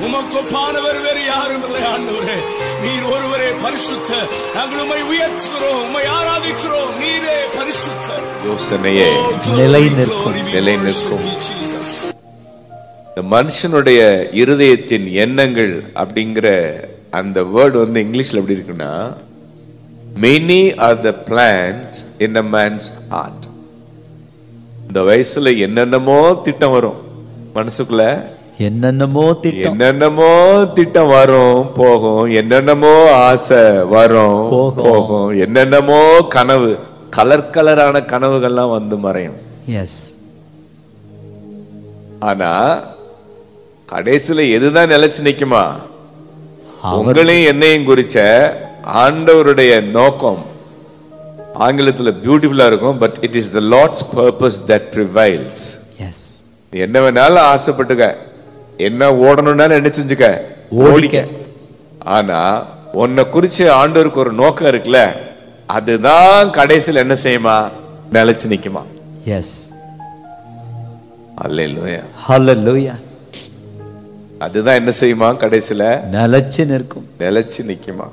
உமக்கு ஒப்பானவர் வேறு யாரும் இல்லை ஆண்டவரே நீர் ஒருவரே பரிசுத்த நாங்கள் உம்மை உயர்த்துகிறோம் உம்மை ஆராதிக்கிறோம் நீரே பரிசுத்தர் யோசனையே Oh, glory, நிலை நிற்கும், glory, we நிலை worship நிற்கும். you, Jesus. இந்த மனுஷனுடைய இருதயத்தின் எண்ணங்கள் அப்படிங்கிற அந்த வேர்டு வந்து இங்கிலீஷ்ல எப்படி இருக்குன்னா many are the plans in a man's heart இந்த வயசுல என்னென்னமோ திட்டம் வரும் மனசுக்குள்ள என்னென்னமோ திட்டம் என்னென்னமோ திட்டம் வரும் போகும் என்னென்னமோ ஆசை வரும் போகும். போகும் என்னென்னமோ கனவு கலர் கலரான கனவுகள்லாம் வந்து மறையும் எஸ் ஆனா கடைசியில எதுதான் நிலைச்சு நிக்குமா அவர் உங்களையும் என்னையும் குறிச்ச ஆண்டவருடைய நோக்கம் ஆங்கிலத்துல பியூட்டிஃபுல்லா இருக்கும் but it is the lord's purpose that prevails yes நீ என்ன வேணாலும் ஆசைப்பட்டுக்க என்ன ஓடணும்னாலும் என்ன செஞ்சுக்க ஓடிக்க ஆனா உன்னை குறிச்சு ஆண்டவருக்கு ஒரு நோக்கம் இருக்குல்ல அதுதான் கடைசியில் என்ன செய்யுமா நிலைச்சு நிக்குமா எஸ் அல்லேலூயா ஹalleluya அதுதான் என்ன செய்யுமா கடைசியில நிலைச்சு நிற்கும் நிலைச்சு நிக்குமா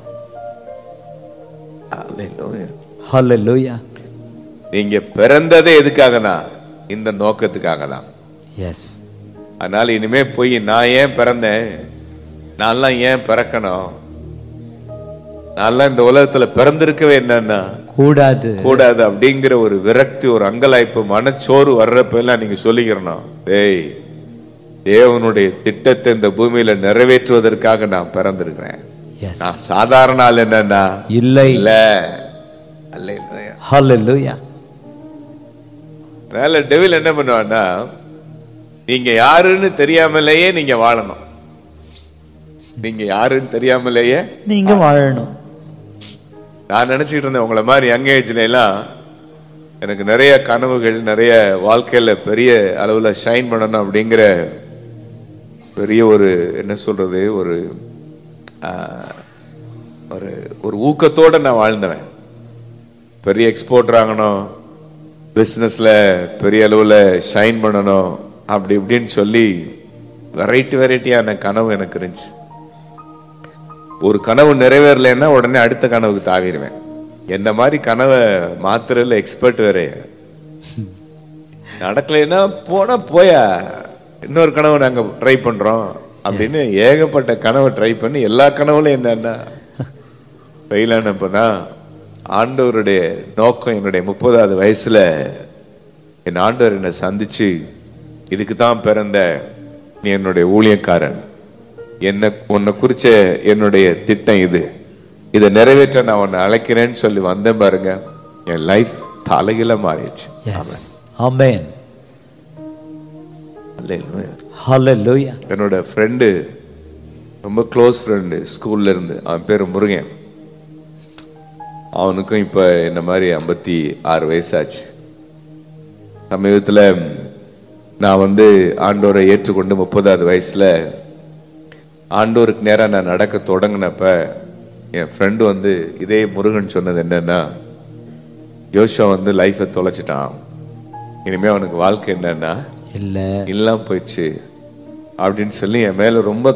அல்லேலூயா ஹalleluya நீங்க பிறந்ததே எதுக்காகனா இந்த நோக்கத்துக்காக தான் எஸ் அதனால இனிமே போய் நான் ஏன் பிறந்தேன் நான்லாம் ஏன் பிறக்கணும் நான்லாம் இந்த உலகத்துல பிறந்திருக்கவே என்னன்னா கூடாது கூடாது அப்படிங்கிற ஒரு விரக்தி ஒரு அங்கலாய்ப்பு மனச்சோறு வர்றப்ப எல்லாம் நீங்க சொல்லிக்கிறணும் டேய் தேவனுடைய திட்டத்தை இந்த பூமியில நிறைவேற்றுவதற்காக நான் பிறந்திருக்கிறேன் எஸ் நான் சாதாரண ஆள் என்னன்னா இல்லை இல்ல அல்ல இல்லையா ஹalleluya அதனால டெவில் என்ன பண்ணுவான்னா நீங்க யாருன்னு தெரியாமலேயே நீங்க வாழணும் நீங்க யாருன்னு தெரியாமலேயே நீங்க வாழணும் நான் நினைச்சிட்டு இருந்தேன் உங்களை மாதிரி யங் ஏஜ்ல எல்லாம் எனக்கு நிறைய கனவுகள் நிறைய வாழ்க்கையில பெரிய அளவுல ஷைன் பண்ணணும் அப்படிங்கிற பெரிய ஒரு என்ன சொல்றது ஒரு ஆஹ், ஒரு ஒரு ஊக்கத்தோட நான் வாழ்ந்தவன் பெரிய எக்ஸ்போர்ட் ஆகணும் பிஸ்னஸ்ல பெரிய அளவுல ஷைன் பண்ணணும் அப்படி இப்படின்னு சொல்லி வெரைட்டி வெரைட்டியான கனவு எனக்கு இருந்துச்சு ஒரு கனவு நிறைவேறலைன்னா உடனே அடுத்த கனவுக்கு தாவிடுவேன் என்ன மாதிரி கனவை மாத்துறதுல எக்ஸ்பர்ட் வேற நடக்கலைன்னா போனா போயா இன்னொரு கனவு நாங்க ட்ரை பண்றோம் அப்படின்னு ஏகப்பட்ட கனவை ட்ரை பண்ணி எல்லா கனவுலையும் என்னன்னா ஃபெயில் ஆனப்பதான் ஆண்டவருடைய நோக்கம் என்னுடைய முப்பதாவது வயசுல என் ஆண்டவர் என்னை சந்திச்சு இதுக்கு தான் பிறந்த நீ என்னுடைய ஊழியக்காரன் என்ன உன்னை குறிச்ச என்னுடைய திட்டம் இது இதை நிறைவேற்ற நான் உன்னை அழைக்கிறேன்னு சொல்லி வந்தேன் பாருங்க என் லைஃப் தலையில மாறிடுச்சு எஸ் ஆமென் அல்லேலூயா. ஹalleluya என்னோட ஃப்ரெண்டு ரொம்ப க்ளோஸ் ஃப்ரெண்டு ஸ்கூல்ல இருந்து அவன் பேர் முருகன் அவனுக்கும் இப்போ என்ன மாதிரி ஐம்பத்தி ஆறு வயசாச்சு சமீபத்தில் நான் வந்து ஆண்டோரை ஏற்றுக்கொண்டு முப்பதாவது வயசுல ஆண்டோருக்கு நேராக நான் நடக்க தொடங்கினப்ப என் ஃப்ரெண்டு வந்து இதே முருகன் சொன்னது என்னன்னா யோசுவா வந்து லைஃப்பை தொலைச்சிட்டான் இனிமே அவனுக்கு வாழ்க்கை என்னன்னா இல்ல இல்லாம போயிடுச்சு அப்படின்னு சொல்லி என் மேல ரொம்ப